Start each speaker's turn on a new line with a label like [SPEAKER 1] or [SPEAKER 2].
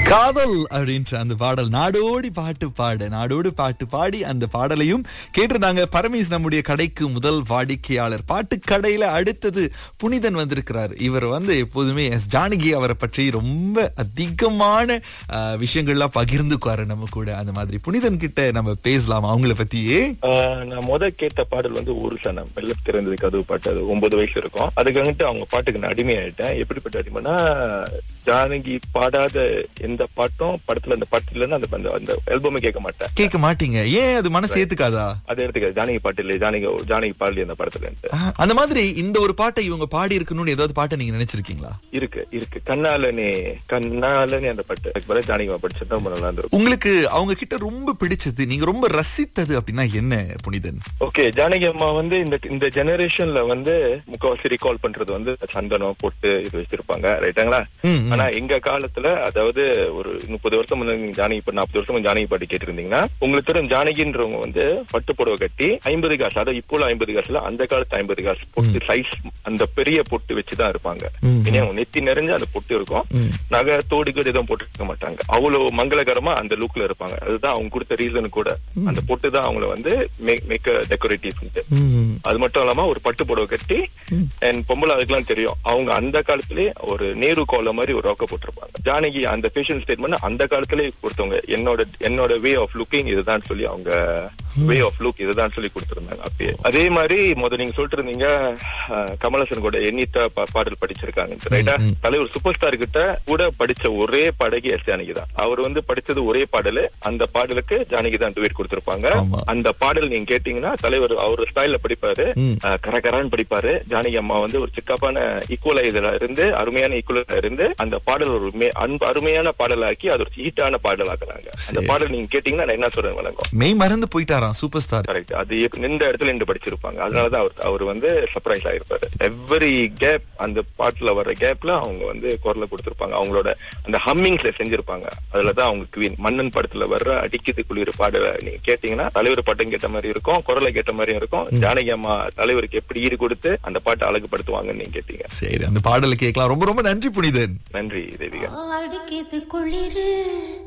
[SPEAKER 1] காதல் அப்படின்ற அந்த பாடல் நாடோடி பாட்டு பாடு நாடோடி பாட்டு பாடி அந்த பாடலையும் கேட்டிருந்தாங்க பரமேஸ் நம்முடைய கடைக்கு முதல் வாடிக்கையாளர் பாட்டு கடையில அடுத்தது புனிதன் வந்திருக்கிறார் இவர் வந்து எப்போதுமே எஸ் ஜானகி அவரை பற்றி ரொம்ப அதிகமான அஹ், விஷயங்கள்லாம் பகிர்ந்துக்குவாரு நம்ம கூட அந்த மாதிரி புனிதன் கிட்ட நம்ம பேசலாம் அவங்கள பத்தியே
[SPEAKER 2] ஆஹ் நான் முத கேட்ட பாடல் வந்து ஒரு சனம் வெள்ள திறந்தது கதவு பாட்டு அது ஒன்பது வயசு இருக்கும் அதுக்காகட்டு அவங்க பாட்டுக்கு நான் அடிமையாயிட்டேன் எப்படிப்பட்ட அடிமைனா ஜானகி பாடாத எந்த பாட்டும் படத்துல அந்த பாட்டு இல்லைன்னா அந்த அந்த- அந்த ஆல்பமே கேட்க மாட்டேன்
[SPEAKER 1] கேட்க மாட்டீங்க ஏன் அது மனசு ஏத்துக்காதா
[SPEAKER 2] அதை எடுத்துக்க ஜானகி பாட்டு இல்லை ஜானகி ஜானகி பாடல அந்த படத்துல இருந்து
[SPEAKER 1] அஹ், அந்த மாதிரி இந்த ஒரு பாட்டை இவங்க பாடி இருக்கணும்னு ஏதாவது பாட்டை நீங்க நினைச்சிருக்கீங்களா
[SPEAKER 2] இருக்கு இருக்கு கண்ணாலனே கண்ணாலனே அந்த பாட்டு அதுக்கு பிறகு ஜானகி படிச்சது ரொம்ப நல்லா இருந்திருக்கும்
[SPEAKER 1] உங்களுக்கு அவங்க கிட்ட ரொம்ப பிடிச்சது நீங்க ரொம்ப ரசித்தது அப்படின்னா என்ன புனிதன்
[SPEAKER 2] ஓகே ஜானகி அம்மா வந்து இந்த இந்த ஜெனரேஷன்ல வந்து முக்கவாசி ரீகால் பண்றது வந்து சந்தனம் பொட்டு இது வச்சிருப்பாங்க ரைட்டாங்களா
[SPEAKER 1] ம், ம்.
[SPEAKER 2] ஆனா எங்க காலத்துல அதாவது ஒரு முப்பது வருஷம் முன்னாடி நீங்க ஜானகி இப்ப நாற்பது வருஷம் ஜானகி பாட்டு கேட்டிருந்தீங்கன்னா உங்களுக்கு தெரியும் ஜானகின்றவங்க வந்து பட்டு புடவை கட்டி ஐம்பது காசு அதாவது இப்போ ஐம்பது காசுல அந்த காலத்து ஐம்பது காசு பொட்டு சைஸ் அந்த பெரிய பொட்டு வச்சுதான் இருப்பாங்க
[SPEAKER 1] ம்.
[SPEAKER 2] இனி அவங்க நெத்தி நிறைஞ்சு அந்த பொட்டு இருக்கும்
[SPEAKER 1] ம்.
[SPEAKER 2] நகை தோடு கூட எதுவும் போட்டுருக்க மாட்டாங்க அவ்வளவு மங்களகரமா அந்த லுக்ல இருப்பாங்க அதுதான் அவங்க கொடுத்த ரீசன் கூட அந்த பொட்டு தான் அவங்கள வந்து மேக் டெக்கரேட்டிவ்
[SPEAKER 1] ம்.
[SPEAKER 2] அது மட்டும் இல்லாம ஒரு பட்டு புடவை கட்டி அண்ட் பொம்பளை அதுக்கெல்லாம் தெரியும் அவங்க அந்த காலத்திலே ஒரு நேரு கோல மாதிரி ஒரு ரொக்க போட்டிருப்பாங்க ஜானகி அந்த ஃபேஷன் ஸ்டேட்மெண்ட் அந்த காலத்திலே கொடுத்தவங்க என்னோட என்னோட வே ஆஃப் லுக்கிங் இதுதான் சொல்லி அவங்க வே ஆஃப் லுக் இதுதான் சொல்லி கொடுத்திருந்தாங்க அப்பயே அதே மாதிரி முத நீங்க சொல்லிட்டு இருந்தீங்க அஹ், கமலஹாசன் கூட எண்ணித்த பா- பாடல் படிச்சிருக்காங்க ரைட்டா
[SPEAKER 1] ம், ம்.
[SPEAKER 2] தலைவர் சூப்பர் ஸ்டார் கிட்ட கூட படிச்ச ஒரே பாடகி எஸ் ஜானகி தான் அவர் வந்து படிச்சது ஒரே பாடல் அந்த பாடலுக்கு ஜானகி தான் டுவேட் கொடுத்திருப்பாங்க
[SPEAKER 1] ஆமா.
[SPEAKER 2] அந்த பாடல் நீங்க கேட்டீங்கன்னா தலைவர் அவர் ஸ்டைல்ல படிப்பாரு
[SPEAKER 1] ம்.
[SPEAKER 2] அஹ், கரகரான்னு படிப்பாரு ஜானகி அம்மா வந்து ஒரு சிக்காப்பான ஈக்குவலைசரா இருந்து அருமையான ஈக்குவலைசரா இருந்து அந்த பாடல் ஒரு மே- அன்பு அருமையான பாடலாக்கி அது ஒரு ஹீட்டான பாடலாக்குறாங்க அந்த
[SPEAKER 1] சரி.
[SPEAKER 2] பாடல் நீங்க கேட்டீங்கன்னா நான் என்ன சொல்றேன் வழங்கும்
[SPEAKER 1] மெய் மறந்து போயிட்டாராம் சூப்பர் ஸ்டார்
[SPEAKER 2] கரெக்ட் அது எப்- நின்ற இடத்துல நின்று படிச்சிருப்பாங்க அதனாலதான் அவர் அவர் வந்து சர்ப்ரைஸ் ஆயிருப்பாரு எவ்ரி கேப் அந்த பாட்டுல வர்ற கேப்ல அவங்க வந்து குரலை கொடுத்திருப்பாங்க அவங்களோட அந்த ஹம்மிங்ஸ்ல செஞ்சிருப்பாங்க அதுலதான் அவங்க குவீன் மன்னன் படத்துல வர்ற அடிக்குது குளிர் பாடல நீங்க கேட்டீங்கன்னா தலைவர் பாட்டம் கேட்ட மாதிரி இருக்கும் குரலை கேட்ட மாதிரியும் இருக்கும் ஜானகி அம்மா தலைவருக்கு எப்படி ஈடு கொடுத்து அந்த பாட்டை அழகுபடுத்துவாங்கன்னு நீங்க கேட்டீங்க
[SPEAKER 1] சரி அந்த பாடலை கேட்கலாம் ரொம்ப ரொம்ப நன்றி புனிதன்
[SPEAKER 2] நன்றி தேவிகா
[SPEAKER 3] அடிக்கிது குளிரு